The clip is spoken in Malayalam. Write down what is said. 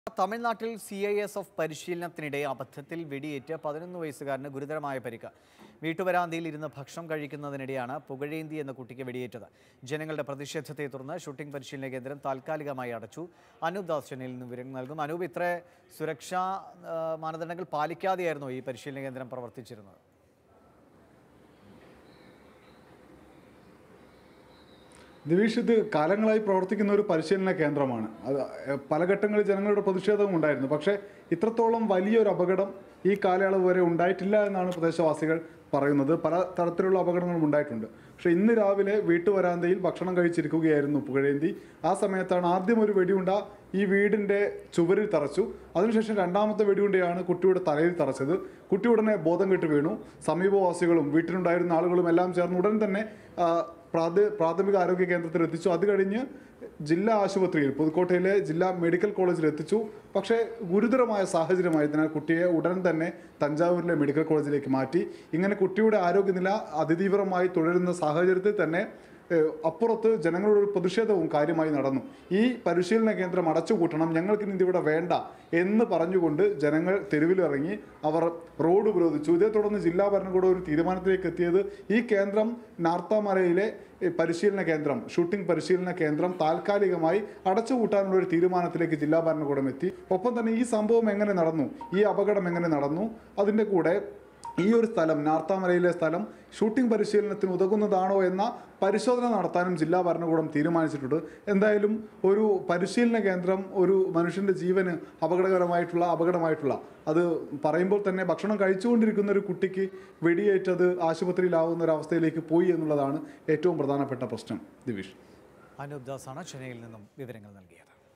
തമിഴ്നാട്ടിൽ സി ഐ എസ് എഫ് പരിശീലനത്തിനിടെ അബദ്ധത്തിൽ വെടിയേറ്റ് പതിനൊന്ന് വയസ്സുകാരന് ഗുരുതരമായ പരിക്ക് വീട്ടുവരാന്തയിൽ ഇരുന്ന് ഭക്ഷണം കഴിക്കുന്നതിനിടെയാണ് പുകഴേന്തി എന്ന കുട്ടിക്ക് വെടിയേറ്റത് ജനങ്ങളുടെ പ്രതിഷേധത്തെ തുടർന്ന് ഷൂട്ടിംഗ് പരിശീലന കേന്ദ്രം താൽക്കാലികമായി അടച്ചു അനൂപ് ദാസ് ചെന്നൈയിൽ നിന്ന് വിവരങ്ങൾ നൽകും അനൂപ് ഇത്ര സുരക്ഷാ ആ, മാനദണ്ഡങ്ങൾ പാലിക്കാതെയായിരുന്നു ഈ പരിശീലന കേന്ദ്രം പ്രവർത്തിച്ചിരുന്നത് ദിവീഷ് ഇത് കാലങ്ങളായി പ്രവർത്തിക്കുന്ന ഒരു പരിശീലന കേന്ദ്രമാണ് അത് പല ഘട്ടങ്ങളിൽ ജനങ്ങളുടെ പ്രതിഷേധവും ഉണ്ടായിരുന്നു പക്ഷേ ഇത്രത്തോളം വലിയൊരു അപകടം ഈ കാലയളവ് വരെ ഉണ്ടായിട്ടില്ല എന്നാണ് പ്രദേശവാസികൾ പറയുന്നത് പല തരത്തിലുള്ള അപകടങ്ങളും ഉണ്ടായിട്ടുണ്ട് പക്ഷേ ഇന്ന് രാവിലെ വീട്ടുവരാന്തയിൽ ഭക്ഷണം കഴിച്ചിരിക്കുകയായിരുന്നു പുകഴേന്തി ആ സമയത്താണ് ആദ്യം ഒരു വെടിയുണ്ട ഈ വീടിൻ്റെ ചുവരിൽ തറച്ചു അതിനുശേഷം രണ്ടാമത്തെ വെടിയുണ്ടയാണ് കുട്ടിയുടെ തലയിൽ തറച്ചത് കുട്ടി ഉടനെ ബോധം കെട്ട് വീണു സമീപവാസികളും വീട്ടിലുണ്ടായിരുന്ന ആളുകളും എല്ലാം ചേർന്ന് ഉടൻ തന്നെ ആ, പ്രാഥ പ്രാഥമിക ആരോഗ്യ കേന്ദ്രത്തിൽ എത്തിച്ചു അത് കഴിഞ്ഞ് ജില്ലാ ആശുപത്രിയിൽ പുതുക്കോട്ടയിലെ ജില്ലാ മെഡിക്കൽ കോളേജിൽ എത്തിച്ചു പക്ഷേ ഗുരുതരമായ സാഹചര്യമായതിനാൽ കുട്ടിയെ ഉടൻ തന്നെ തഞ്ചാവൂരിലെ മെഡിക്കൽ കോളേജിലേക്ക് മാറ്റി ഇങ്ങനെ കുട്ടിയുടെ ആരോഗ്യനില അതിതീവ്രമായി തുടരുന്ന സാഹചര്യത്തിൽ തന്നെ ഏഹ്, അപ്പുറത്ത് ജനങ്ങളുടെ ഒരു പ്രതിഷേധവും കാര്യമായി നടന്നു ഈ പരിശീലന കേന്ദ്രം അടച്ചുപൂട്ടണം ഞങ്ങൾക്ക് ഇനി ഇതിവിടെ വേണ്ട എന്ന് പറഞ്ഞുകൊണ്ട് ജനങ്ങൾ തെരുവിലിറങ്ങി അവർ റോഡ് ഉപരോധിച്ചു ഇതേ തുടർന്ന് ജില്ലാ ഭരണകൂടം ഒരു തീരുമാനത്തിലേക്ക് എത്തിയത് ഈ കേന്ദ്രം നാർത്താമലയിലെ ഈ പരിശീലന കേന്ദ്രം ഷൂട്ടിംഗ് പരിശീലന കേന്ദ്രം താൽക്കാലികമായി അടച്ചുപൂട്ടാനുള്ള ഒരു തീരുമാനത്തിലേക്ക് ജില്ലാ ഭരണകൂടം എത്തി ഒപ്പം തന്നെ ഈ സംഭവം എങ്ങനെ നടന്നു ഈ അപകടം എങ്ങനെ നടന്നു അതിൻ്റെ കൂടെ ഈ ഒരു സ്ഥലം നാർത്താമലയിലെ സ്ഥലം ഷൂട്ടിംഗ് പരിശീലനത്തിന് ഉതകുന്നതാണോ എന്ന പരിശോധന നടത്താനും ജില്ലാ ഭരണകൂടം തീരുമാനിച്ചിട്ടുണ്ട് എന്തായാലും ഒരു പരിശീലന കേന്ദ്രം ഒരു മനുഷ്യൻ്റെ ജീവന് അപകടകരമായിട്ടുള്ള അപകടമായിട്ടുള്ള അത് പറയുമ്പോൾ തന്നെ ഭക്ഷണം കഴിച്ചുകൊണ്ടിരിക്കുന്ന ഒരു കുട്ടിക്ക് വെടിയേറ്റത് ആശുപത്രിയിലാവുന്ന ഒരു അവസ്ഥയിലേക്ക് പോയി എന്നുള്ളതാണ് ഏറ്റവും പ്രധാനപ്പെട്ട പ്രശ്നം ദിവിഷ് അനൂപ് ദാസാണ് ചെന്നൈയിൽ നിന്നും വിവരങ്ങൾ നൽകിയത്